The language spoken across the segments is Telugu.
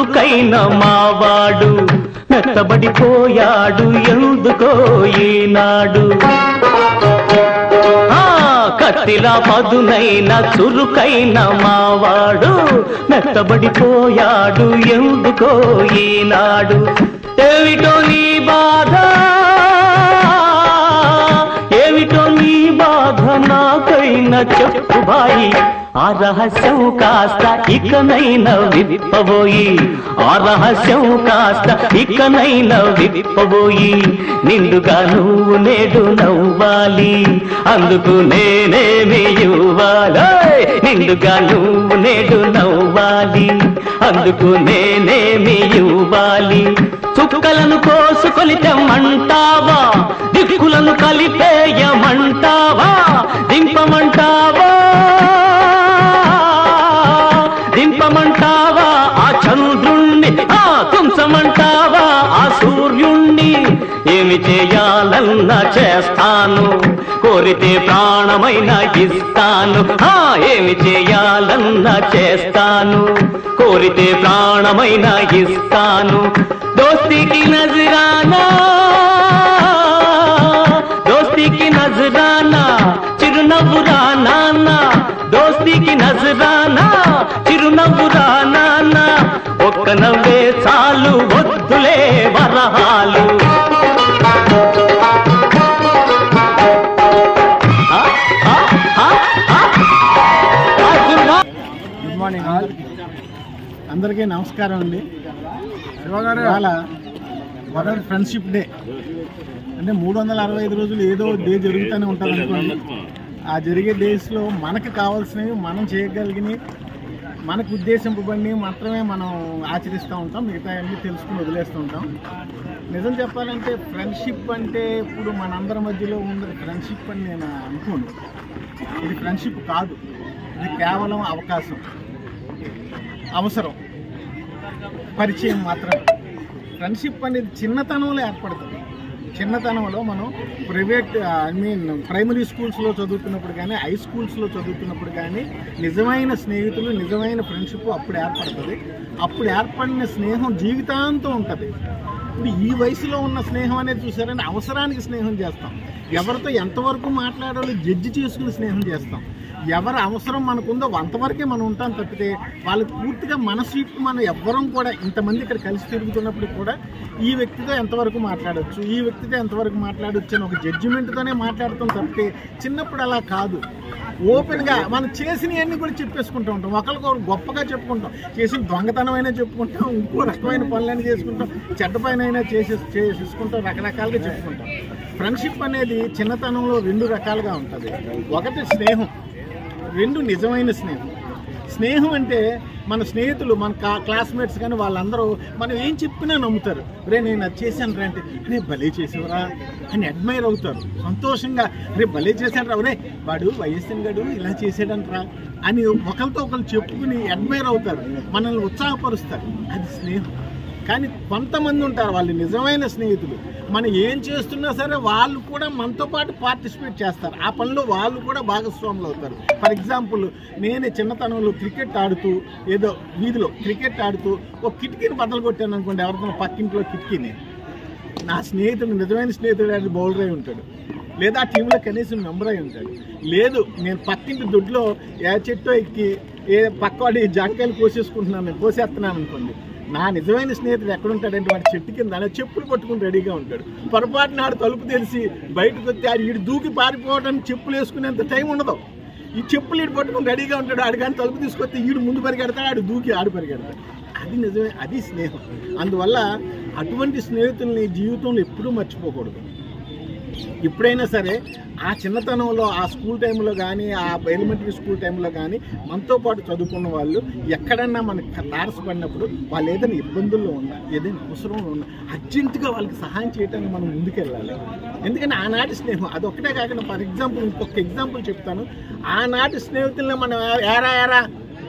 చురుకైన మావాడు మెత్తబడిపోయాడు ఎందుకో ఈనాడు ఆ కత్తిలా పదునైన చురుకైన మావాడు మెత్తబడిపోయాడు ఎందుకో ఈనాడు ఏమిటో నీ బాధ ఏమిటో నీ బాధ నాకైనా చెప్పు బాయి ఆ రహస్యం కాస్త ఇకనైనా విప్పబోయి ఆ రహస్యం కాస్త ఇకనైనా విప్పబోయి నిండుగా నువ్వు నేడు నవ్వాలి అందుకు నేనేమి ఇవ్వాలి నిండుగా నువ్వు నేడు నవ్వాలి అందుకు నేనేమి ఇవ్వాలి చుక్కలను కోసుకొని తెమ్మంటావా దిక్కులను కలిపేయమంటావా దింపమంటావా దింపమంటావా ఆ చంద్రుణ్ణి ఆ తుంచమంటావా ఆ సూర్యుణ్ణి ఏమి చేయాలన్నా చేస్తాను కోరితే ప్రాణమైన ఇస్తాను ఆ ఏమి చేయాలన్నా చేస్తాను కోరితే ప్రాణమైన ఇస్తాను దోస్తికి నజరానా దోస్తికి నజరానా చిరునవ్వురా నాన్న దోస్తికి నజరానా చిరునవ్వురా నాన్న ఒక్క నవ్వే చాలు వద్దులే వరహాలు ఆ, ఆ, ఆ, ఆ. ఆ, good morning. Good morning all అందరికీ నమస్కారం అండి ఇవాళ వరల్డ్ ఫ్రెండ్షిప్ డే అంటే మూడు వందల అరవై ఐదు రోజులు ఏదో డే జరుగుతూనే ఉంటుంది అనుకోండి ఆ జరిగే డేస్లో మనకు కావాల్సినవి మనం చేయగలిగినవి మనకు ఉద్దేశింపబడినవి మాత్రమే మనం ఆచరిస్తూ ఉంటాం మిగతా అన్ని తెలుసుకుని వదిలేస్తూ ఉంటాం నిజం చెప్పాలంటే ఫ్రెండ్షిప్ అంటే ఇప్పుడు మనందరి మధ్యలో ఉన్నది ఫ్రెండ్షిప్ అని నేను అనుకోను ఇది ఫ్రెండ్షిప్ కాదు ఇది కేవలం అవకాశం అవసరం పరిచయం మాత్రమే ఫ్రెండ్షిప్ అనేది చిన్నతనంలో ఏర్పడుతుంది చిన్నతనంలో మనం ప్రైవేట్ ఐ మీన్ ప్రైమరీ స్కూల్స్లో చదువుతున్నప్పుడు కానీ హై స్కూల్స్లో చదువుతున్నప్పుడు కానీ నిజమైన స్నేహితులు నిజమైన ఫ్రెండ్షిప్ అప్పుడు ఏర్పడుతుంది అప్పుడు ఏర్పడిన స్నేహం జీవితాంతం ఉంటుంది ఇప్పుడు ఈ వయసులో ఉన్న స్నేహం అనేది చూసారంటే అవసరానికి స్నేహం చేస్తాం ఎవరితో ఎంతవరకు మాట్లాడాలో జడ్జి చేసుకుని స్నేహం చేస్తాం ఎవరి అవసరం మనకుందో అంతవరకే మనం ఉంటాం తప్పితే వాళ్ళకి పూర్తిగా మనసు మనం ఎవ్వరం కూడా ఇంతమంది ఇక్కడ కలిసి తిరుగుతున్నప్పుడు కూడా ఈ వ్యక్తితో ఎంతవరకు మాట్లాడొచ్చు ఈ వ్యక్తితో ఎంతవరకు మాట్లాడొచ్చు అని ఒక జడ్జిమెంట్తోనే మాట్లాడతాం తప్పితే చిన్నప్పుడు అలా కాదు ఓపెన్గా మనం చేసినవన్నీ కూడా చెప్పేసుకుంటూ ఉంటాం ఒకరికొకరు గొప్పగా చెప్పుకుంటాం చేసిన దొంగతనమైనా చెప్పుకుంటాం ఇంకో రకమైన పనులైనా చేసుకుంటాం చెడ్డ పైన అయినా చేసే చేసేసుకుంటాం రకరకాలుగా చెప్పుకుంటాం ఫ్రెండ్షిప్ అనేది చిన్నతనంలో రెండు రకాలుగా ఉంటుంది ఒకటి స్నేహం రెండు నిజమైన స్నేహం స్నేహం అంటే మన స్నేహితులు మన కా క్లాస్మేట్స్ కానీ వాళ్ళందరూ మనం ఏం చెప్పినా నమ్ముతారు రే నేను అది చేశాను రా అంటే రే భలే చేసేవరా అని అడ్మైర్ అవుతారు సంతోషంగా రే భలే చేశాడు రా రే వాడు వైఎస్ఎన్ గడు ఇలా చేసాడంట్రా అని ఒకరితో ఒకరు చెప్పుకుని అడ్మైర్ అవుతారు మనల్ని ఉత్సాహపరుస్తారు అది స్నేహం కానీ కొంతమంది ఉంటారు వాళ్ళు నిజమైన స్నేహితులు మనం ఏం చేస్తున్నా సరే వాళ్ళు కూడా మనతో పాటు పార్టిసిపేట్ చేస్తారు ఆ పనిలో వాళ్ళు కూడా భాగస్వాములు అవుతారు ఫర్ ఎగ్జాంపుల్ నేను చిన్నతనంలో క్రికెట్ ఆడుతూ ఏదో వీధిలో క్రికెట్ ఆడుతూ ఒక కిటికీని బద్దలు కొట్టాను అనుకోండి ఎవరితో పక్కింట్లో కిటికీని నా స్నేహితుడు నిజమైన స్నేహితుడు అది బౌలర్ అయి ఉంటాడు లేదా ఆ టీంలో కనీసం మెంబర్ అయి ఉంటాడు లేదు నేను పక్కింటి దొడ్లో ఏ చెట్టో ఎక్కి ఏ పక్కవాడి జాంకాయలు కోసేసుకుంటున్నాను కోసేస్తున్నాను అనుకోండి నా నిజమైన స్నేహితుడు ఎక్కడుంటాడంటే వాడి చెట్టు కింద అలా చెప్పులు పట్టుకుని రెడీగా ఉంటాడు పొరపాటున ఆడు తలుపు తెరిచి బయటకు వచ్చి ఆడు ఈడు దూకి పారిపోవడానికి చెప్పులు వేసుకునేంత టైం ఉండదు ఈ చెప్పులు ఈడు పట్టుకుని రెడీగా ఉంటాడు ఆడు కానీ తలుపు తీసుకొస్తే ఈడు ముందు పరిగెడతాడు ఆడు దూకి ఆడు పరిగెడతాడు అది నిజమే అది స్నేహం అందువల్ల అటువంటి స్నేహితుల్ని జీవితంలో ఎప్పుడూ మర్చిపోకూడదు ఎప్పుడైనా సరే ఆ చిన్నతనంలో ఆ స్కూల్ టైంలో కానీ ఆ ఎలిమెంటరీ స్కూల్ టైంలో కానీ మనతో పాటు చదువుకున్న వాళ్ళు ఎక్కడన్నా మనకి తారసపడినప్పుడు వాళ్ళు ఏదైనా ఇబ్బందుల్లో ఉన్నా ఏదైనా అవసరంలో ఉన్నా అర్జెంటుగా వాళ్ళకి సహాయం చేయడానికి మనం ముందుకెళ్ళాలి ఎందుకంటే ఆనాటి స్నేహం అదొక్కటే కాకుండా ఫర్ ఎగ్జాంపుల్ ఇంకొక ఎగ్జాంపుల్ చెప్తాను ఆనాటి స్నేహితుల్ని మనం ఏరా ఏరా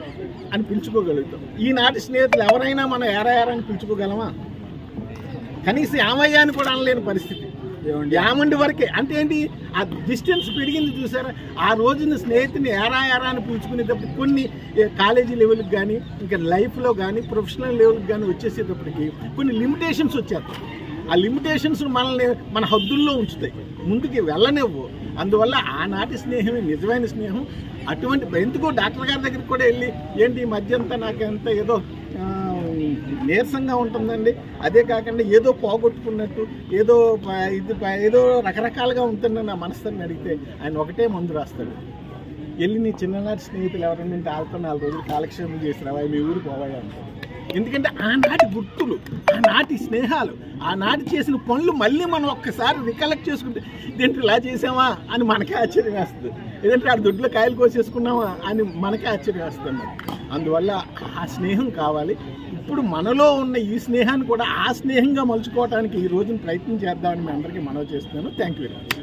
అని పిలుచుకోగలుగుతాం ఈనాటి స్నేహితులు ఎవరైనా మనం ఏరా ఏరా అని పిలుచుకోగలమా కనీసం ఏమయ్యా అని కూడా అనలేని పరిస్థితి యామండి వరకే అంటే ఏంటి ఆ డిస్టెన్స్ పెరిగింది చూసారా ఆ రోజున స్నేహితుని ఎరా ఎరా అని పిలుచుకునేటప్పుడు కొన్ని ఏ, కాలేజీ లెవెల్కి కానీ ఇంకా లైఫ్లో కానీ ప్రొఫెషనల్ లెవెల్కి కానీ వచ్చేసేటప్పటికి కొన్ని లిమిటేషన్స్ వచ్చేస్తాయి ఆ లిమిటేషన్స్ మనల్ని మన హద్దుల్లో ఉంచుతాయి ముందుకి వెళ్ళనివ్వు అందువల్ల ఆనాటి స్నేహమే నిజమైన స్నేహం అటువంటి ఎందుకో డాక్టర్ గారి దగ్గరికి కూడా వెళ్ళి ఏంటి ఈ మధ్య అంతా నాకు ఎంత ఏదో ఆ, నీరసంగా ఉంటుందండి అదే కాకుండా ఏదో పోగొట్టుకున్నట్టు ఏదో ప- ఇది ప- ఏదో రకరకాలుగా ఉంటుందని నా మనసుని అడిగితే ఆయన ఒకటే మందు రాస్తాడు వెళ్ళి నీ చిన్ననాటి స్నేహితులు ఎవరైనా ఉంటే వాళ్ళతో నాలుగు రోజులు కాలక్షేమం చేసి రావా మీ ఊరు పోవాయి అంటారు ఎందుకంటే ఆనాటి గుర్తులు ఆనాటి స్నేహాలు ఆనాటి చేసిన పనులు మళ్ళీ మనం ఒక్కసారి రికలెక్ట్ చేసుకుంటే ఇదేంటి ఇలా చేసామా అని మనకే ఆశ్చర్యం వేస్తుంది ఏదంటే ఆ దొడ్లో కాయలు కోసేసుకున్నామా అని మనకే ఆశ్చర్యం వేస్తుంది అందువల్ల ఆ స్నేహం కావాలి ఇప్పుడు మనలో ఉన్న ఈ స్నేహాన్ని కూడా ఆ స్నేహంగా మలుచుకోవడానికి ఈ రోజున ప్రయత్నం చేద్దామని మీ అందరికీ మనవి చేస్తున్నాను థ్యాంక్ యూ వెరీ మచ్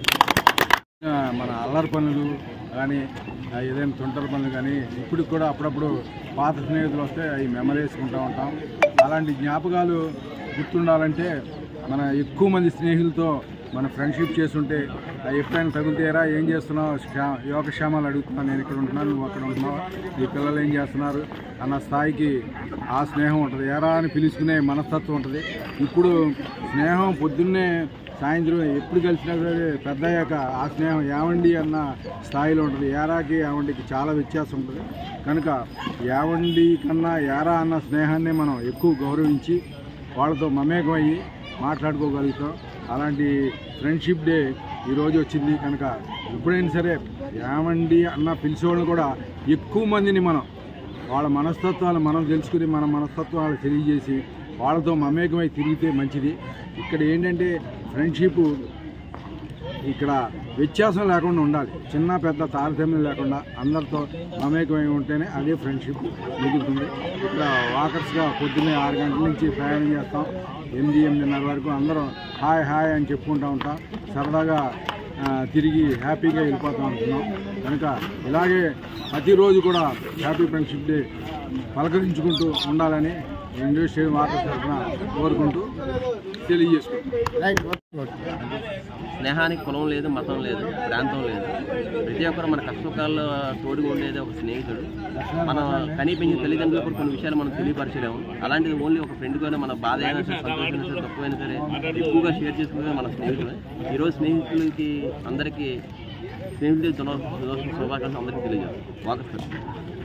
ఆ, మన అల్లరి పనులు కానీ ఆ, ఏదైనా తొంటరి పనులు కానీ ఇప్పుడు కూడా అప్పుడప్పుడు పాత స్నేహితులు వస్తే అవి మెమరీ వేసుకుంటూ ఉంటాం అలాంటి జ్ఞాపకాలు గుర్తుండాలంటే మన ఎక్కువ మంది స్నేహితులతో మన ఫ్రెండ్షిప్ చేస్తుంటే ఆ ఎప్పుడైనా తగులుతేరా ఏం చేస్తున్నావు క్షా- యోగక్షేమాలు అడుగుతున్నాను నేను ఇక్కడ ఉంటున్నాను నువ్వు అక్కడ ఉంటున్నావు ఈ పిల్లలు ఏం చేస్తున్నారు అన్న స్థాయికి ఆ స్నేహం ఉంటుంది ఎరా అని పిలుచుకునే మనస్తత్వం ఉంటుంది ఇప్పుడు స్నేహం పొద్దున్నే సాయంత్రం ఎప్పుడు కలిసినా సరే పెద్ద అయ్యాక ఆ స్నేహం యావండి అన్న స్థాయిలో ఉంటుంది యారాకి యావండికి చాలా వ్యత్యాసం ఉంటుంది కనుక యావండి కన్నా యారా అన్న స్నేహాన్ని మనం ఎక్కువ గౌరవించి వాళ్ళతో మమేకం అయ్యి మాట్లాడుకోగలుగుతాం అలాంటి ఫ్రెండ్షిప్ డే ఈరోజు వచ్చింది కనుక ఎప్పుడైనా సరే యావండి అన్న పిలిచేవాళ్ళని కూడా ఎక్కువ మందిని మనం వాళ్ళ మనస్తత్వాలు మనం తెలుసుకుని మన మనస్తత్వాలు తెలియజేసి వాళ్ళతో మమేకమై తిరిగితే మంచిది ఇక్కడ ఏంటంటే ఫ్రెండ్షిప్ ఇక్కడ వ్యత్యాసం లేకుండా ఉండాలి చిన్న పెద్ద తారతమ్యం లేకుండా అందరితో మమేకమై ఉంటేనే అదే ఫ్రెండ్షిప్ మిగులుతుంది ఇక్కడ వాకర్స్గా పొద్దున్నే ఆరు గంటల నుంచి ప్రయాణం చేస్తాం ఎనిమిది ఎనిమిదిన్నర వరకు అందరం హాయ్ హాయ్ అని చెప్పుకుంటూ ఉంటాం సరదాగా ఆ, తిరిగి హ్యాపీగా వెళ్ళిపోతాం అనుకున్నాం కనుక ఇలాగే ప్రతిరోజు కూడా హ్యాపీ ఫ్రెండ్షిప్ డే పలకరించుకుంటూ ఉండాలని ఇండోర్ స్టేడియం వాకర్స్ తరఫున కోరుకుంటూ తెలియజేసుకుంటాం రైట్ స్నేహానికి కులం లేదు మతం లేదు ప్రాంతం లేదు ప్రతి ఒక్కరు మన కష్టసుఖాల్లో తోడుగా ఉండేది ఒక స్నేహితుడు మనం కనిపించిన తల్లిదండ్రులకు కూడా కొన్ని విషయాలు మనం తెలియపరచలేము అలాంటిది ఓన్లీ ఒక ఫ్రెండ్ కూడా మన బాధ అయినా సరే సంతోషమైనా సరే తక్కువైనా సరే ఎక్కువగా షేర్ చేసుకునే మన స్నేహితుడు ఈరోజు స్నేహితులకి అందరికీ స్నేహితులకి శుభాకాంక్షలు అందరికీ తెలియజేస్తాం వాకస్